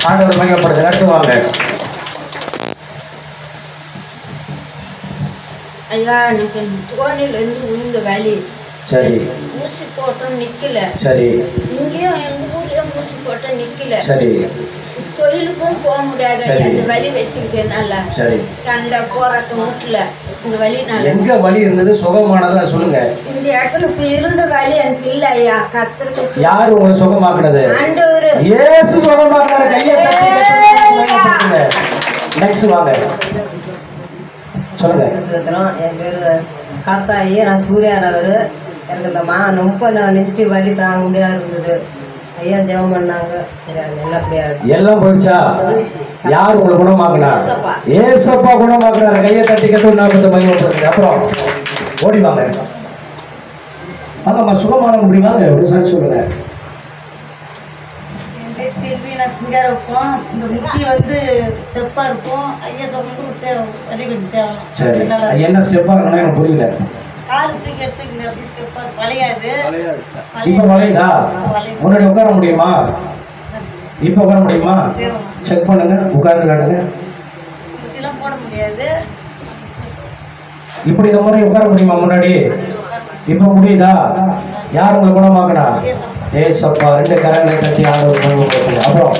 ஆண்டவர் மையப்படுது அடுத்து வாங்க ஐயா எனக்கு தோணிலேருந்து விழுந்த வலி சரி ஊசி போட்டோம் நிக்கல சரி இங்கேயும் எங்க ஊர்லயும் ஊசி போட்டோம் நிக்கல சரி தொழிலுக்கும் போக முடியாது சரி. அந்த வலி வச்சுக்கிட்டேனால சரி சண்டை போராட்டம் வீட்டுல இந்த வலினால எங்க வலி இருந்தது சுகமானதா சொல்லுங்க இந்த இடத்துல இப்ப இருந்த வலி எனக்கு இல்ல ஐயா கத்திரிக்கு யாரு உங்களை சுகமாக்குனது ஆண்டவர் இயேசு சுகமாக்குற கையை தட்டி நெக்ஸ்ட் வாங்க சொல்லுங்க சுத்திரம் என் பேர் காத்தாயி நான் சூர்யானவர் எனக்கு இந்த மா ரொம்ப நான் நெஞ்சு வலி தாங்க முடியாது இருந்தது ஐயா ஜெபம் பண்ணாங்க சரி, அது நல்லபடியா இருக்கு. எல்லாம் போயிடுச்சா யார் உங்களை குணமாக்குனா ஏசப்பா. ஏசப்பா குணமாக்குறாரு கையை தட்டி கட்டு நாற்பது மையப்படுத்துங்க அப்புறம் ஓடி வாங்க ஆமாம்மா சுகமான முடியுமா ஒரு சார் சொல்லுங்க என் பேர் செல்வி நான் சிங்கார வைப்போம் இந்த முட்டி வந்து ஸ்டெப்பாக இருக்கும் ஐயா சொல்லுங்க தேவை வலி கொஞ்சம் தேவை சரி நல்லா அது என்ன ஸ்டெப்பாக இருக்கணும் எனக்கு புரியல கால் தூக்கி எடுத்து இங்கே அப்படி ஸ்டெப்பாக வளையாது இப்போ வளையுதா முன்னாடி உட்கார முடியுமா இப்போ உட்கார முடியுமா செக் பண்ணுங்க உட்கார்ந்து காட்டுங்க முட்டிலாம் போட முடியாது இப்படி இந்த மாதிரி உட்கார முடியுமா முன்னாடி இப்போ முடியுதா யார் உங்களை குணமாக்குனா ஏசப்பா ரெண்டு கரங்களை தட்டி ஆண்டவர் குணமாக்குங்க அப்புறம்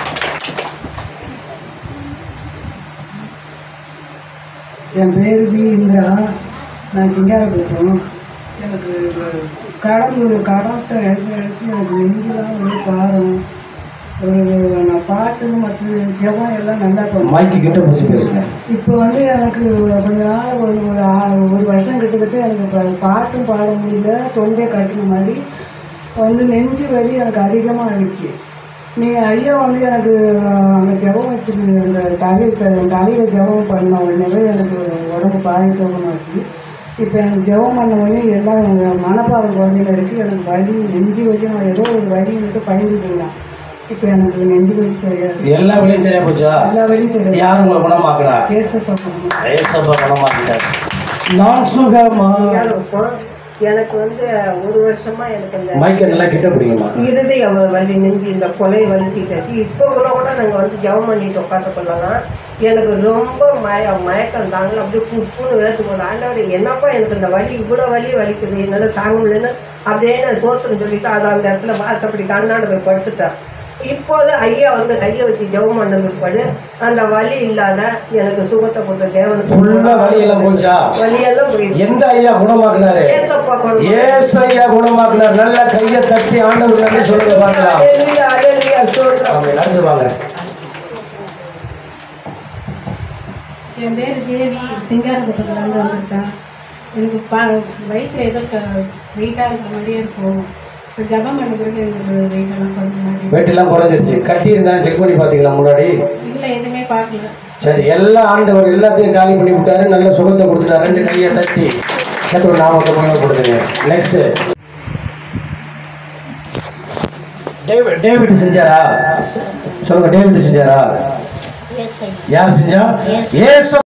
என் பேர் வி இந்திரா நான் சிங்காரப்பட்டினம் எனக்கு கடன் ஒரு கடத்தை அடிச்சு அடிச்சு எனக்கு நெஞ்செல்லாம் ஒரே பாரம் ஒரு நான் பாட்டு மற்ற ஜெபம் எல்லாம் நல்லா பண்ணுவேன் மைக்கு கிட்ட பிடிச்சி பேசுங்க இப்போ வந்து எனக்கு கொஞ்ச நாள் ஒரு ஒரு ஆ- ஒரு வருஷம் கிட்டத்தட்ட எனக்கு பா- பாட்டும் பாட முடியல தொண்டை கட்டுற மாதிரி வந்து நெஞ்சு வலி எனக்கு அதிகமாக ஆயிடுச்சு நீங்கள் ஐயா வந்து எனக்கு ஆஹ், அங்கே ஜெபம் வச்சுருக்கு அந்த தலையில் தலையில் ஜெபம் பண்ண உடனே எனக்கு உடம்பு பாதி சுகமாச்சு இப்போ எனக்கு ஜெபம் பண்ண உடனே எல்லாம் எனக்கு மனப்பாடம் குழந்தையில இருக்குது எனக்கு வலி நெஞ்சு வலி நான் ஏதோ ஒரு வலி மட்டும் பயந்துட்டு இருந்தேன் இப்போ எனக்கு நெஞ்சு வலி சரியா இருக்கு எல்லா வழியும் சரியா போச்சா எல்லா வலியும் சரியா யார் உங்களை குணமாக்குனா ஏசப்பா பண்ணுங்க ஏசப்பா குணமாக்கிட்டார் நான் சுகமா இருக்கும். எனக்கு வந்து ஒரு வருஷமா எனக்கு இந்த மைக்கை நல்லா கிட்ட பிடிக்குமா இருதய வ- வலி நெஞ்சு இந்த கொலை வலிச்சிட்டு இப்போ கூட கூட நாங்கள் வந்து ஜெபம் பண்ணிட்டு உட்காந்து கொள்ளலாம் எனக்கு ரொம்ப மய மயக்கம் தாங்கல அப்படியே புப்புன்னு வேத்து போகுது ஆண்டவர் என்னப்பா எனக்கு இந்த வலி இவ்வளோ வலி வலிக்குது என்னால் தாங்க முடியலன்னு அப்படியே நான் சோத்துன்னு சொல்லிட்டு அதை அந்த இடத்துல வாசப்படி கண்ணாடி போய் படுத்துட்டேன் இப்போது ஐயா வந்து கையை வச்சு ஜெபம் பண்ண பிற்பாடு அந்த வலி இல்லாத எனக்கு சுகத்தை கொடுத்த தேவனுக்கு ஃபுல்லா வலி எல்லாம் போச்சா வலியெல்லாம் போயிடுச்சு எந்த ஐயா குணமாக்குனாரு ஏசப்பா கொண்டு ஏசு ஐயா குணமாக்குனார் நல்ல கையை தட்டி ஆண்டவர் நன்றி சொல்லுங்க பார்க்கலாம் அலேலுயா, அலேலுயா, சொல்றோம் அவங்க நடந்து வாங்க என் பேர் தேவி சிங்காரப்பட்டிலேருந்து வந்திருக்கேன் எனக்கு பா வயிற்றுல ஏதோ க வெயிட்டாக இருக்கிற மாதிரியே இருக்கும் இப்போ ஜபம் பண்ண பிறகு எனக்கு வெயிட்டெல்லாம் குறைஞ்ச மாதிரி வெயிட்டெல்லாம் குறைஞ்சிருச்சு கட்டி இருந்தாலும் செக் பண்ணி பார்த்தீங்களா முன்னாடி இல்லை எதுவுமே பார்க்கல சரி எல்லா ஆண்டவர் எல்லாத்தையும் காலி பண்ணி விட்டாரு நல்ல சுகத்தை கொடுத்துட்டாரு ரெண்டு கையை தட்டி கத்தோட நாமத்தை கொடுத்துருங்க நெக்ஸ்ட் டேவிட் டேவிட் செஞ்சாரா சொல்லுங்க டேவிட் செஞ்சாரா யார் செஞ்சா ஏசு